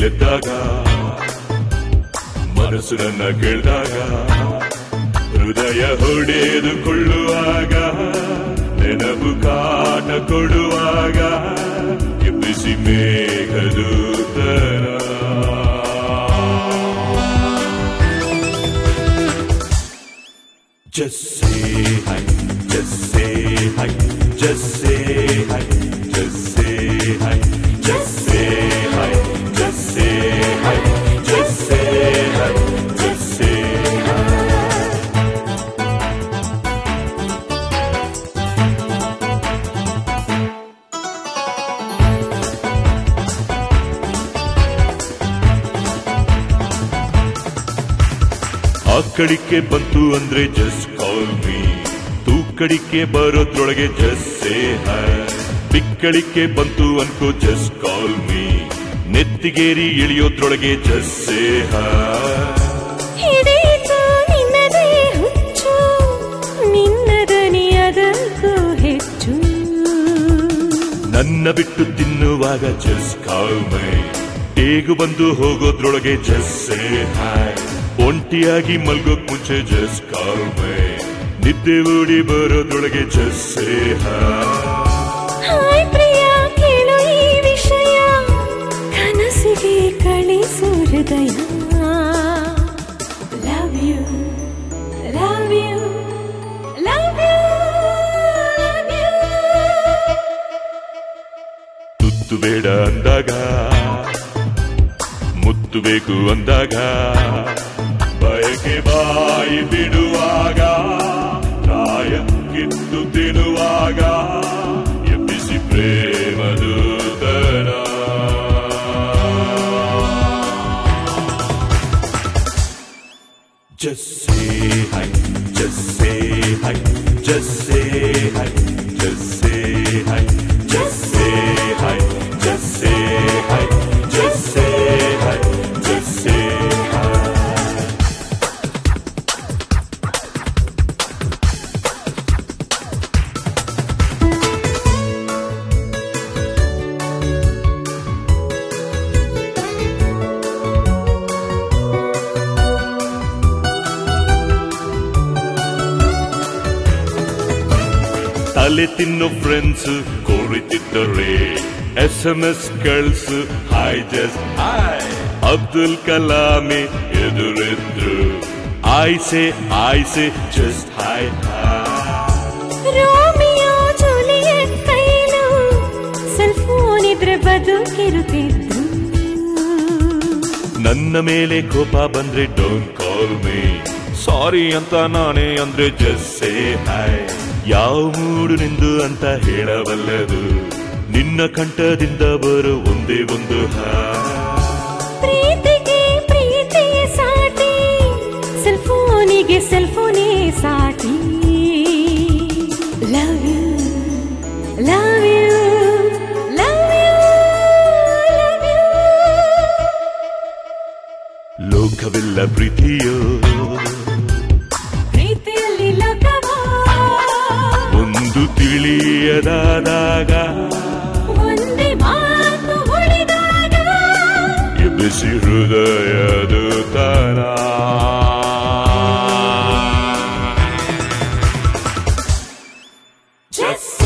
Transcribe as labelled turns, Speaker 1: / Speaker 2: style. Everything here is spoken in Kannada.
Speaker 1: ಮೇಲೆದ್ದಾಗ ಮನಸ್ಸು ನನ್ನ ಕೇಳಿದಾಗ ಹೃದಯ ಹೊಡೆದುಕೊಳ್ಳುವಾಗ ನೆನಪು ಕಾಟ ಕೊಡುವಾಗ ಎಬ್ಬಿಸಿ ಮೇಘದೂತರ Just say hi, just say hi, just say hi, just say hi, just say hi, just say hi, just say hi, just say hi. ಆ ಕಡಿಕೆ ಬಂತು ಅಂದ್ರೆ ಜಸ್ಟ್ ಕಾಲ್ ಮೀ ತೂಕಡಿಕೆ ಬರೋದ್ರೊಳಗೆ ಜಸ್ಟ್ ಸೇ ಹೈ ಬಿಕ್ಕಳಿಕೆ ಬಂತು ಅನ್ಕೋ ಜಸ್ಟ್ ಕಾಲ್ ಮೀ ನೆತ್ತಿಗೇರಿ ಇಳಿಯೋದ್ರೊಳಗೆ ಜಸ್ಟ್ ಸೇ ಹೈ
Speaker 2: ಹಿಡಿಯಿತು ನಿನ್ನದೇ ಹುಚ್ಚು ನಿನ್ನ ದನಿ ಅದಕ್ಕೂ ಹೆಚ್ಚು
Speaker 1: ನನ್ನ ಬಿಟ್ಟು ತಿನ್ನುವಾಗ ಜಸ್ಟ್ ಕಾಲ್ ಮೈ ಟೇಗು ಬಂದು ಹೋಗೋದ್ರೊಳಗೆ ಜಸ್ಟ್ ಸೇ ಹೈ ಒಂಟಿಯಾಗಿ ಮಲ್ಗೋಕ್ ಮುಂಚೆ ಜಸ್ಟ್ ಕಾಲ್ ಮೈ ನಿದ್ದೆ ಓಡಿ ಬರೋದ್ರೊಳಗೆ ಜಸ್ಟ್ ಸೇ ಹೈ
Speaker 2: ಹಾಯ್ ಪ್ರಿಯ ಕೇಳು ಈ ವಿಷಯ ಕನಸಿಗೆ ಕಳಿಸು ಹೃದಯ love you love you love you love you
Speaker 1: ತುತ್ತು ಬೇಡ ಅಂದಾಗ ಮುತ್ತು ಬೇಕು ಅಂದಾಗ ಬಯಕೆ ಬಾಯಿ ಬಿಡುವಾಗ ಪ್ರಾಯ ಕಿತ್ತು ತಿನ್ನುವಾಗ ಎಬ್ಬಿಸಿ ಪ್ರೇಮದೂತನ Just say hi, just say hi, just say hi, just say hi, just say hi, just say hi, just say hi, just say hi. ತಲೆ ತಿನ್ನು ಫ್ರೆಂಡ್ಸ್ ಕೋರಿತಿದ್ದರೆ ಎಸ್ ಎಂ ಎಸ್ ಕಳ್ಸು ಹಾಯ್ ಜಸ್ಟ್ ಹಾಯ್ ಅಬ್ದುಲ್ ಕಲಾಮಿ ಎದುರಿದ್ರು ಆಯ್ಸೆ ಆಯ್ಸೆ just hi hi
Speaker 2: Romeo Juliet ಕೈಲು ಸೆಲ್ ಫೋನ್ ಇದ್ರೆ ಬದುಕಿರುತ್ತಿದ್ದು
Speaker 1: ನನ್ನ ಮೇಲೆ ಕೋಪ ಬಂದ್ರೆ ಡೋಂಟ್ ಕಾಲ್ ಮೀ ಸಾರಿ ಅಂತ ನಾನೇ ಅಂದ್ರೆ ಜಸ್ಟ್ ಸೇ ಹಾಯ್ ಯಾವ ಮೂಡು ನಿಂದು ಅಂತ ಹೇಳಬಲ್ಲದು ನಿನ್ನ ಕಂಠದಿಂದ ಬರೋ ಒಂದೇ ಒಂದು ಹಾಯ್
Speaker 2: ಪ್ರೀತಿಗೆ ಪ್ರೀತಿಯೇ ಸಾಟಿ ಸೆಲ್ ಫೋನಿಗೆ ಸೆಲ್ ಫೋನೇ ಸಾಟಿ love you love you love you love you
Speaker 1: ಲೋಕವಿಲ್ಲ ಪ್ರೀತಿಯೋ
Speaker 2: ಪ್ರೀತಿಯಲ್ಲಿ ಲೋಕವಾ
Speaker 1: ಒಂದು ತಿಳಿಯದಾದಾಗ
Speaker 2: ಒಂದೇ ಮಾತು ಉಳಿದಾಗ
Speaker 1: ಎಬ್ಬಿಸಿ ಹೃದಯದ ತರ
Speaker 2: Just